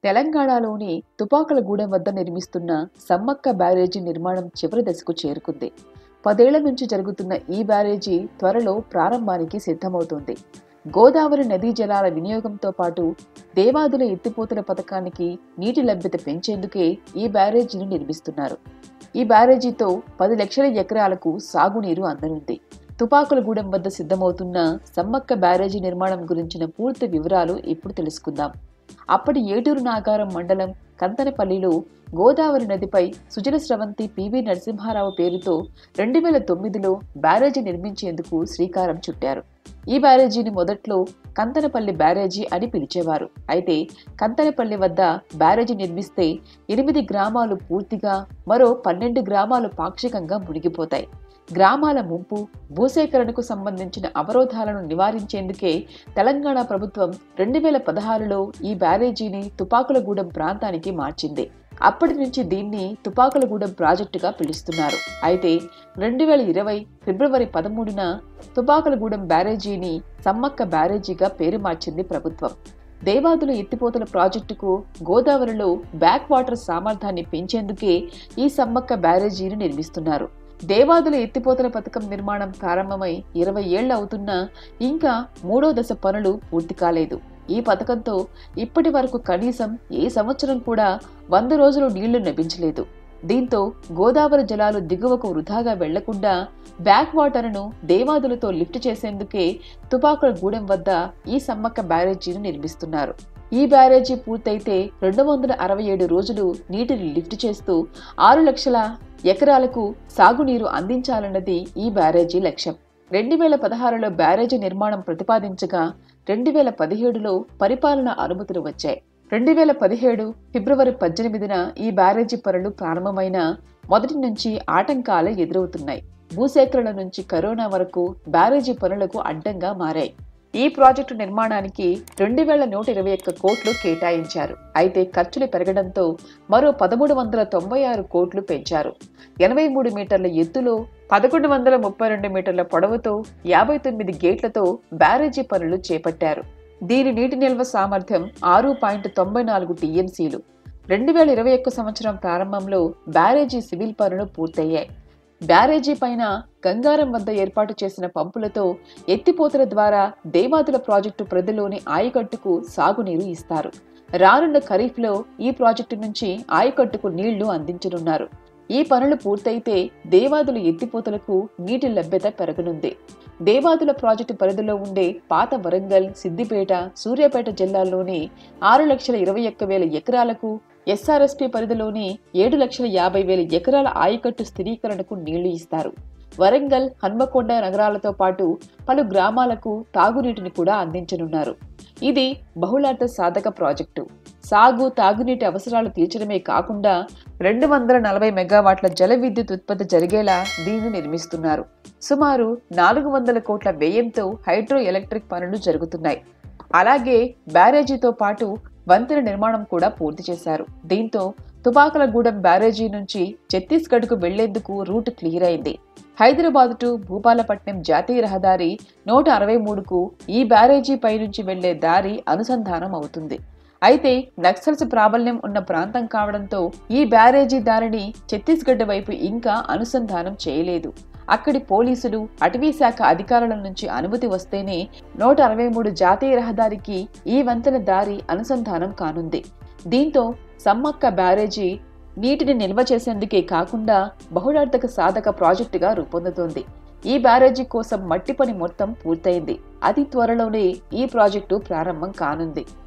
తెలంగాణలోని తుపాకులగూడెం వద్ద నిర్మిస్తున్న సమ్మక్క బ్యారేజీ నిర్మాణం చివరి దశకు చేరుకుంది పదేళ్ల నుంచి జరుగుతున్న ఈ బ్యారేజీ త్వరలో ప్రారంభానికి సిద్ధమవుతోంది గోదావరి నదీ జలాల వినియోగంతో పాటు దేవాదుల ఎత్తిపోతల పథకానికి నీటి లభ్యత పెంచేందుకే ఈ బ్యారేజీని నిర్మిస్తున్నారు ఈ బ్యారేజీతో పది లక్షల ఎకరాలకు సాగునీరు అందనుంది తుపాకులగూడెం వద్ద సిద్ధమవుతున్న సమ్మక్క బ్యారేజీ నిర్మాణం గురించిన పూర్తి వివరాలు ఇప్పుడు తెలుసుకుందాం అప్పటి ఏటూరు నాగారం మండలం కంతనపల్లిలో గోదావరి నదిపై సుజల స్రవంతి పివి నరసింహారావు పేరుతో రెండు వేల తొమ్మిదిలో బ్యారేజీ నిర్మించేందుకు శ్రీకారం చుట్టారు ఈ బ్యారేజీని మొదట్లో కంతనపల్లి బ్యారేజీ అని పిలిచేవారు అయితే కంతనపల్లి వద్ద బ్యారేజీ నిర్మిస్తే ఎనిమిది గ్రామాలు పూర్తిగా మరో పన్నెండు గ్రామాలు పాక్షికంగా మునిగిపోతాయి గ్రామాల ముంపు భూసేకరణకు సంబంధించిన అవరోధాలను నివారించేందుకే తెలంగాణ ప్రభుత్వం రెండు వేల పదహారులో ఈ బ్యారేజీని తుపాకులగూడెం ప్రాంతానికి మార్చింది అప్పటి నుంచి దీన్ని తుపాకులగూడెం ప్రాజెక్టుగా పిలుస్తున్నారు అయితే రెండు వేల ఇరవై ఫిబ్రవరి పదమూడున తుపాకులగూడెం బ్యారేజీని సమ్మక్క బ్యారేజీగా పేరు మార్చింది ప్రభుత్వం దేవాదుల ఎత్తిపోతల ప్రాజెక్టుకు గోదావరిలో బ్యాక్ వాటర్ సామర్థ్యాన్ని పెంచేందుకే ఈ సమ్మక్క బ్యారేజీని నిర్మిస్తున్నారు దేవాదుల ఎత్తిపోతల పథకం నిర్మాణం ప్రారంభమై ఇరవై ఏళ్లు అవుతున్నా ఇంకా మూడో దశ పనులు పూర్తి కాలేదు ఈ పథకంతో ఇప్పటి వరకు కనీసం ఏ సంవత్సరం కూడా వంద రోజులు నీళ్లు లభించలేదు దీంతో గోదావరి జలాలు దిగువకు వృధాగా వెళ్లకుండా బ్యాక్ వాటర్ను దేవాదులతో లిఫ్ట్ చేసేందుకే తుపాకుల గూడెం వద్ద ఈ సమ్మక్క బ్యారేజీని నిర్మిస్తున్నారు ఈ బ్యారేజీ పూర్తయితే రెండు వందల అరవై ఏడు రోజులు నీటిని లిఫ్ట్ చేస్తూ ఆరు లక్షల ఎకరాలకు సాగునీరు అందించాలన్నది ఈ బ్యారేజీ లక్ష్యం రెండు వేల పదహారులో బ్యారేజీ నిర్మాణం ప్రతిపాదించగా రెండు వేల పదిహేడులో పరిపాలన అనుమతులు వచ్చాయి రెండు వేల పదిహేడు ఫిబ్రవరి పద్దెనిమిదిన ఈ బ్యారేజీ పనులు ప్రారంభమైన మొదటి నుంచి ఆటంకాలే ఎదురవుతున్నాయి భూసేకరణ నుంచి కరోనా వరకు బ్యారేజీ పనులకు అడ్డంగా మారాయి ఈ ప్రాజెక్టు నిర్మాణానికి రెండు వేల నూట ఇరవై ఒక్క కోట్లు కేటాయించారు అయితే ఖర్చులు పెరగడంతో మరో పదమూడు వందల తొంభై ఆరు కోట్లు పెంచారు ఎనభై మూడు మీటర్ల ఎత్తులో పదకొండు వందల ముప్పై రెండు మీటర్ల పొడవుతో యాభై తొమ్మిది గేట్లతో బ్యారేజీ పనులు చేపట్టారు దీని నీటి నిల్వ సామర్థ్యం ఆరు పాయింట్ తొంభై నాలుగు టీఎంసీలు రెండు వేల ఇరవై ఒక్క సంవత్సరం ప్రారంభంలో బ్యారేజీ సివిల్ పనులు పూర్తయ్యాయి బ్యారేజీ పైన గంగారం వద్ద ఏర్పాటు చేసిన పంపులతో ఎత్తిపోతల ద్వారా దేవాదుల ప్రాజెక్టు ప్రదిలోని ఆయకట్టుకు సాగునీరు ఇస్తారు రానున్న ఖరీఫ్లో ఈ ప్రాజెక్టు నుంచి ఆయకట్టుకు నీళ్లు అందించనున్నారు ఈ పనులు పూర్తయితే దేవాదుల ఎత్తిపోతలకు నీటి లభ్యత పెరగనుంది దేవాదుల ప్రాజెక్టు పరిధిలో ఉండే పాత వరంగల్ సిద్దిపేట సూర్యాపేట జిల్లాల్లోని ఆరు లక్షల ఇరవై ఒక్క వేల ఎకరాలకు ఎస్ఆర్ఎస్పీ పరిధిలోని ఏడు లక్షల యాభై వేల ఎకరాల ఆయకట్టు స్థిరీకరణకు నీళ్లు ఇస్తారు వరంగల్ హన్మకొండ నగరాలతో పాటు పలు గ్రామాలకు తాగునీటిని కూడా అందించనున్నారు ఇది బహుళార్థ సాధక ప్రాజెక్టు సాగు తాగునీటి అవసరాలు తీర్చడమే కాకుండా రెండు వందల నలభై మెగావాట్ల జల విద్యుత్ ఉత్పత్తి జరిగేలా దీన్ని నిర్మిస్తున్నారు సుమారు నాలుగు వందల కోట్ల వ్యయంతో హైడ్రో ఎలక్ట్రిక్ పనులు జరుగుతున్నాయి అలాగే బ్యారేజీతో పాటు వంతెన నిర్మాణం కూడా పూర్తి చేశారు దీంతో తుపాకులగూడెం బ్యారేజీ నుంచి ఛత్తీస్గఢ్కు వెళ్లేందుకు రూట్ క్లియర్ అయింది హైదరాబాద్ టు భూపాలపట్నం జాతీయ రహదారి నూట అరవై మూడుకు ఈ బ్యారేజీ పై నుంచి వెళ్లే దారి అనుసంధానం అవుతుంది అయితే నక్సల్స్ ప్రాబల్యం ఉన్న ప్రాంతం కావడంతో ఈ బ్యారేజీ దారిని ఛత్తీస్గఢ్ వైపు ఇంకా అనుసంధానం చేయలేదు అక్కడి పోలీసులు అటవీ శాఖ అధికారుల నుంచి అనుమతి వస్తేనే నూట అరవై మూడు జాతీయ రహదారికి ఈ వంతెన దారి అనుసంధానం కానుంది దీంతో సమ్మక్క బ్యారేజీ నీటిని నిల్వ చేసేందుకే కాకుండా బహుళార్థక సాధక ప్రాజెక్టుగా రూపొందుతోంది ఈ బ్యారేజీ కోసం మట్టి పని మొత్తం పూర్తయింది అతి త్వరలోనే ఈ ప్రాజెక్టు ప్రారంభం కానుంది